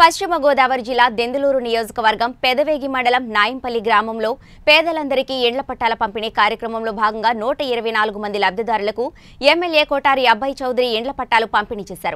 పశ్చిమ గోదావరి జిల్లా దెందులూరు నియోజకవర్గం పెదవేగి మండలం నాయంపల్లి గ్రామంలో పేదలందరికీ ఇండ్ల పట్టాల పంపిణీ కార్యక్రమంలో భాగంగా నూట ఇరవై నాలుగు మంది లబ్ధిదారులకు ఎమ్మెల్యే కోటారి అబ్బాయి చౌదరి ఇండ్ల పట్టాలు పంపిణీ చేశారు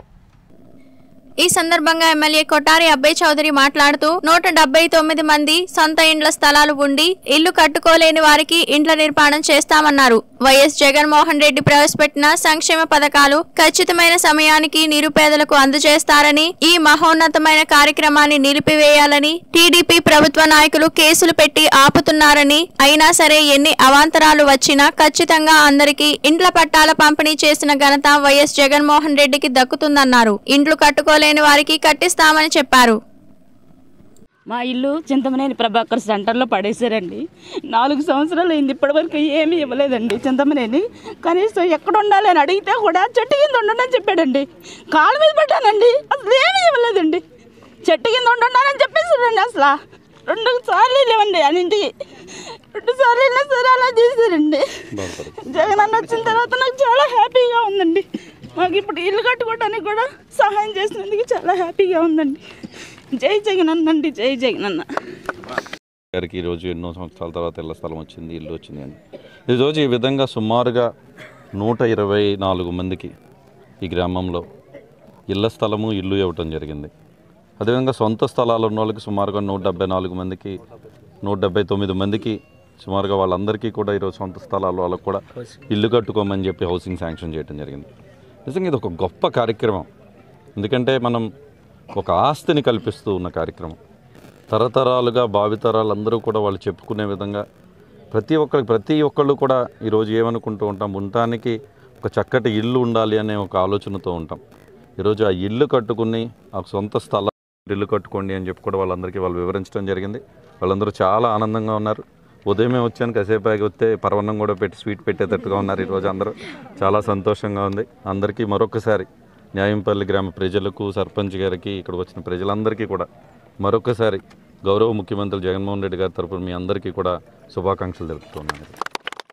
ఈ సందర్భంగా ఎమ్మెల్యే కొటారి అబ్బాయి చౌదరి మాట్లాడుతూ నూట డెబ్బై తొమ్మిది మంది సొంత ఇండ్ల స్థలాలు ఉండి ఇల్లు కట్టుకోలేని వారికి ఇండ్ల నిర్మాణం చేస్తామన్నారు వైఎస్ జగన్మోహన్ రెడ్డి ప్రవేశపెట్టిన సంక్షేమ పథకాలు ఖచ్చితమైన సమయానికి నిరుపేదలకు అందజేస్తారని ఈ మహోన్నతమైన కార్యక్రమాన్ని నిలిపివేయాలని టీడీపీ ప్రభుత్వ నాయకులు కేసులు పెట్టి ఆపుతున్నారని అయినా సరే ఎన్ని అవాంతరాలు వచ్చినా ఖచ్చితంగా అందరికీ ఇండ్ల పట్టాల పంపిణీ చేసిన ఘనత వైఎస్ జగన్మోహన్ రెడ్డికి దక్కుతుందన్నారు ఇండ్లు కట్టుకోలేని వారికి కట్టిస్తామని చెప్పారు మా ఇల్లు చింతమనేని ప్రభాకర్ సెంటర్లో పడేశారండి నాలుగు సంవత్సరాలు అయింది ఇప్పటివరకు ఏమీ ఇవ్వలేదండి చింతమనేని కనీసం ఎక్కడ ఉండాలి అని అడిగితే కూడా చెట్టు కింద ఉండండి చెప్పాడండి కాలు మీద పెట్టానండి అసలు ఏమీ ఇవ్వలేదండి చెట్టు కింద ఉండండి చెప్పేసారండి అసలు రెండు సార్లు లేవండి అని ఇంటికి రెండు సార్లు వెళ్ళినా సరే అలా చేశారండి జగన్ అన్న వచ్చిన తర్వాత నాకు చాలా హ్యాపీగా ఉందండి మాకు ఇప్పుడు ఇల్లు కట్టుకోవడానికి కూడా సహాయం చేసినందుకు చాలా హ్యాపీగా ఉందండి జై జగన్ అన్నండి జై జగన్ అన్న గారికి ఈరోజు ఎన్నో సంవత్సరాల తర్వాత ఇళ్ల స్థలం వచ్చింది ఇల్లు వచ్చింది అని ఈరోజు ఈ విధంగా సుమారుగా నూట ఇరవై నాలుగు మందికి ఈ గ్రామంలో ఇళ్ల స్థలము ఇల్లు ఇవ్వటం జరిగింది అదేవిధంగా సొంత స్థలాలు ఉన్న వాళ్ళకి సుమారుగా నూట డెబ్బై నాలుగు మందికి నూట డెబ్బై తొమ్మిది మందికి సుమారుగా వాళ్ళందరికీ కూడా ఈరోజు సొంత స్థలాలు వాళ్ళకు కూడా ఇల్లు కట్టుకోమని చెప్పి హౌసింగ్ శాంక్షన్ చేయడం జరిగింది నిజంగా ఇది ఒక గొప్ప కార్యక్రమం ఎందుకంటే మనం ఒక ఆస్తిని కల్పిస్తూ ఉన్న కార్యక్రమం తరతరాలుగా భావితరాలు అందరూ కూడా వాళ్ళు చెప్పుకునే విధంగా ప్రతి ఒక్కరికి ప్రతి ఒక్కళ్ళు కూడా ఈరోజు ఏమనుకుంటూ ఉంటాం ఉండటానికి ఒక చక్కటి ఇల్లు ఉండాలి అనే ఒక ఆలోచనతో ఉంటాం ఈరోజు ఆ ఇల్లు కట్టుకుని ఆ సొంత స్థలం ఇల్లు కట్టుకోండి అని చెప్పి కూడా వాళ్ళందరికీ వాళ్ళు వివరించడం జరిగింది వాళ్ళందరూ చాలా ఆనందంగా ఉన్నారు ఉదయమే వచ్చాను కాసేపు ఆగి వస్తే పర్వన్నం కూడా పెట్టి స్వీట్ పెట్టేటట్టుగా ఉన్నారు ఈరోజు అందరూ చాలా సంతోషంగా ఉంది అందరికీ మరొకసారి న్యాయంపల్లి గ్రామ ప్రజలకు సర్పంచ్ గారికి ఇక్కడ వచ్చిన ప్రజలందరికీ కూడా మరొకసారి గౌరవ ముఖ్యమంత్రి జగన్మోహన్ రెడ్డి గారి తరపున మీ అందరికీ కూడా శుభాకాంక్షలు తెలుపుతున్నాను